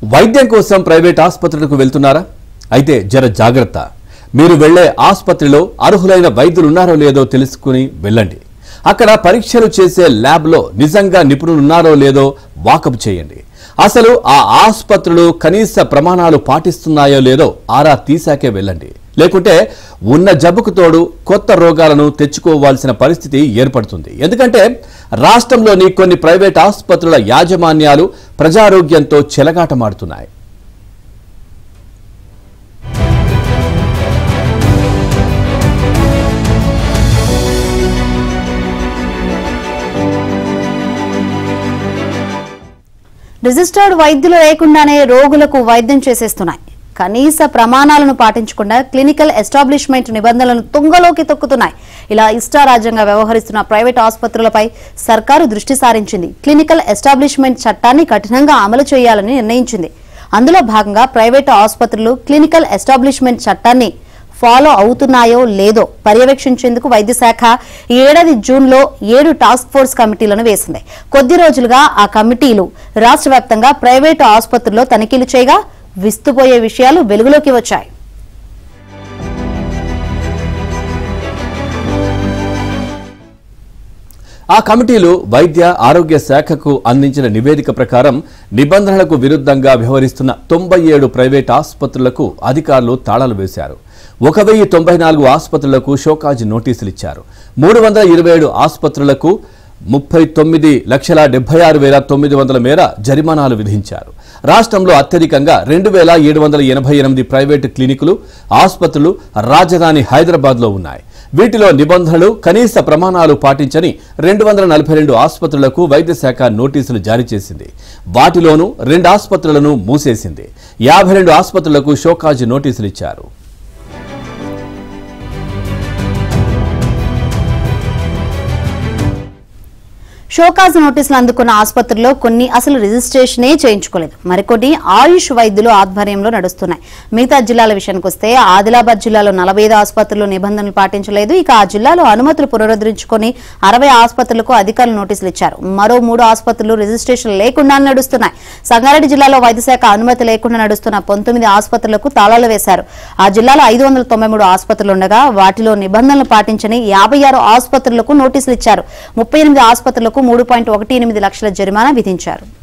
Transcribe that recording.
వైద్యం కోసం ప్రైవేట్ ఆసుపత్రులకు వెళ్తున్నారా అయితే జర జాగ్రత్త మీరు వెళ్లే ఆసుపత్రిలో అర్హులైన వైద్యులు ఉన్నారో లేదో తెలుసుకుని వెళ్ళండి అక్కడ పరీక్షలు చేసే ల్యాబ్లో నిజంగా నిపుణులు ఉన్నారో లేదో వాకప్ చేయండి అసలు ఆ ఆసుపత్రులు కనీస ప్రమాణాలు పాటిస్తున్నాయో లేదో ఆరా తీశాకే వెళ్ళండి లేకుంటే ఉన్న జబ్బుకు తోడు కొత్త రోగాలను తెచ్చుకోవాల్సిన పరిస్థితి ఏర్పడుతుంది ఎందుకంటే రాష్ట్రంలోని కొన్ని ప్రైవేట్ ఆసుపత్రుల యాజమాన్యాలు ప్రజారోగ్యంతో చెలగాటమాడుతున్నాయి రిజిస్టర్డ్ వైద్యులు లేకుండానే రోగులకు వైద్యం చేసేస్తున్నాయి కనీస ప్రమాణాలను పాటించకుండా క్లినికల్ ఎస్టాబ్లిష్మెంట్ నిబంధనలను తుంగలోకి తొక్కుతున్నాయి ఇలా ఇష్టారాజ్యంగా వ్యవహరిస్తున్న ప్రైవేట్ ఆసుపత్రులపై సర్కారు దృష్టి సారించింది క్లినికల్ ఎస్టాబ్లిష్మెంట్ చట్టాన్ని కఠినంగా అమలు చేయాలని నిర్ణయించింది అందులో భాగంగా ప్రైవేటు ఆసుపత్రులు క్లినికల్ ఎస్టాబ్లిష్మెంట్ చట్టాన్ని ఫాలో అవుతున్నాయో లేదో పర్యవేక్షించేందుకు వైద్య శాఖ ఈ ఏడాది జూన్లో ఏడు టాస్క్ ఫోర్స్ కమిటీలను వేసింది కొద్ది రోజులుగా ఆ కమిటీలు రాష్ట్ర వ్యాప్తంగా ప్రైవేటు ఆసుపత్రుల్లో తనిఖీలు చేయగా విస్తుపోయే విషయాలు వెలుగులోకి వచ్చాయి ఆ కమిటీలు వైద్య ఆరోగ్య శాఖకు అందించిన నివేదిక ప్రకారం నిబంధనలకు విరుద్ధంగా వ్యవహరిస్తున్న తొంభై ఏడు ప్రైవేట్ ఆసుపత్రులకు అధికారులు తాళాలు వేశారు ఒక వెయ్యి తొంభై నాలుగు ఆసుపత్రులకు షోకాజ్ నోటీసులు ఇచ్చారు మూడు వందల ఇరవై ఏడు ఆసుపత్రులకు ముప్పై తొమ్మిది లక్షల డెబ్బై ఆరు వేల తొమ్మిది వందల మేర జరిమానాలు విధించారు రాష్ట్రంలో అత్యధికంగా రెండు వేల ఏడు వందల ఎనభై ఎనిమిది ప్రైవేటు క్లినికులు ఆసుపత్రులు రాజధాని హైదరాబాద్లో ఉన్నాయి వీటిలో నిబంధనలు కనీస ప్రమాణాలు పాటించని రెండు వందల నలభై రెండు ఆసుపత్రులకు వైద్య శాఖ నోటీసులు జారీ చేసింది వాటిలోనూ రెండు ఆసుపత్రులను మూసేసింది యాభై రెండు ఆసుపత్రులకు షోకాజ్ నోటీసులు ఇచ్చారు షోకాజ్ నోటీసులు అందుకున్న ఆసుపత్రుల్లో కొన్ని అసలు రిజిస్ట్రేషనే చేయించుకోలేదు మరికొన్ని ఆయుష్ వైద్యులు ఆధ్వర్యంలో నడుస్తున్నాయి మిగతా జిల్లాల విషయానికి వస్తే ఆదిలాబాద్ జిల్లాలో నలభై ఐదు ఆసుపత్రులు నిబంధనలు పాటించలేదు ఇక ఆ జిల్లాలో అనుమతులు పునరుద్ధరించుకొని అరవై ఆసుపత్రులకు అధికారులు నోటీసులు ఇచ్చారు మరో మూడు ఆసుపత్రులు రిజిస్ట్రేషన్ లేకుండా నడుస్తున్నాయి సంగారెడ్డి జిల్లాలో వైద్యశాఖ అనుమతి లేకుండా నడుస్తున్న పంతొమ్మిది ఆసుపత్రులకు తాళాలు వేశారు ఆ జిల్లాలో ఐదు వందల తొంభై మూడు ఆసుపత్రులు ఉండగా వాటిలో నిబంధనలు పాటించని యాభై ఆరు ఆసుపత్రులకు నోటీసులు ఇచ్చారు ముప్పై ఎనిమిది ఆసుపత్రులకు మూడు పాయింట్ ఒకటి ఎనిమిది లక్షల జరిమానా విధించారు